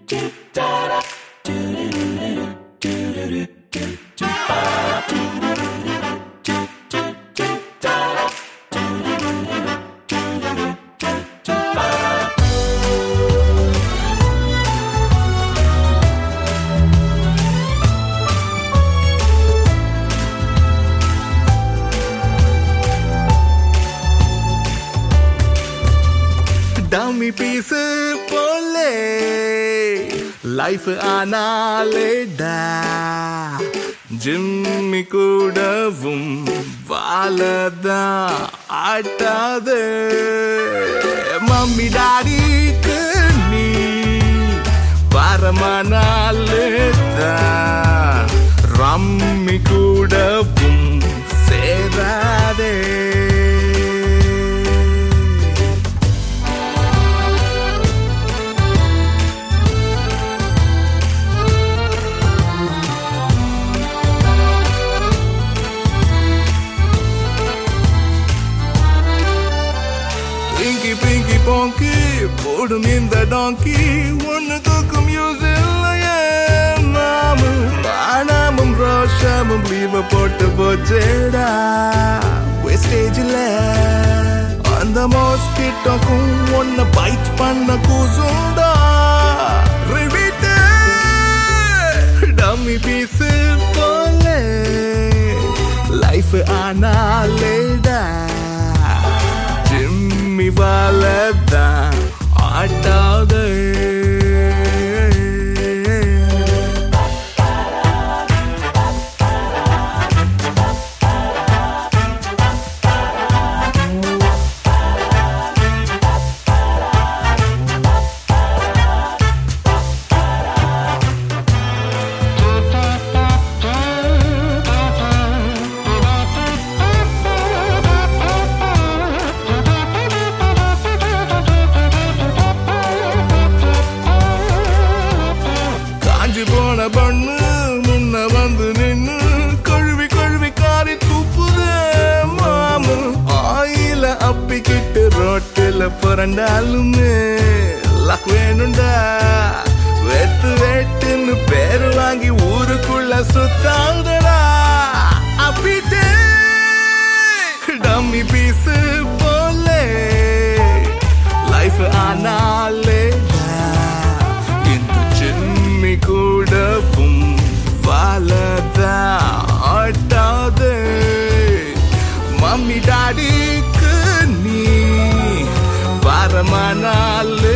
dummy piece போலே life ஆனாலேடா Jimmy கூடவும் வாழதா ஆட்டாது மம்மி டாடிக்கு நீ பரமனாலேதா ரம்மி கூடவும் சேராதே Pinky, pinky, ponky, போடும் இந்த டாங்கி ஒன்னு தூக்கும் யூஸ் இல்லையே நாமும் மானமும் ரோஷமும் லீவ போட்டு போச்சேடா வெஸ்டேஜில் அந்த மோஸ்கிட்டோக்கும் ஒன்ன பைட் பண்ண கூசுண்டா ரிவிட்டு டம்மி பீஸு போல லைஃப் ஆனாலேடா ஜிம்மி வாழதான் ஆட்டாதே காஞ்சி போன பண்ணு முன்ன வந்து நின்னு கழுவி கழுவி காரி துப்புதே மாமு ஆயில அப்பிக்கிட்டு ரோட்டில புரண்டாலுமே லக் வேணுண்டா வெட்டு வெட்டுன்னு பேரு வாங்கி ஊருக்குள்ள சுத்தாங்கடா அப்பிட்டே டம்மி பீஸு போலே லைஃப் ஆனாலே இந்த சிம்மி கூடவும் வாழதா ஆட்டாதே மம்மி டாடிக்கு நீ வரமானாலே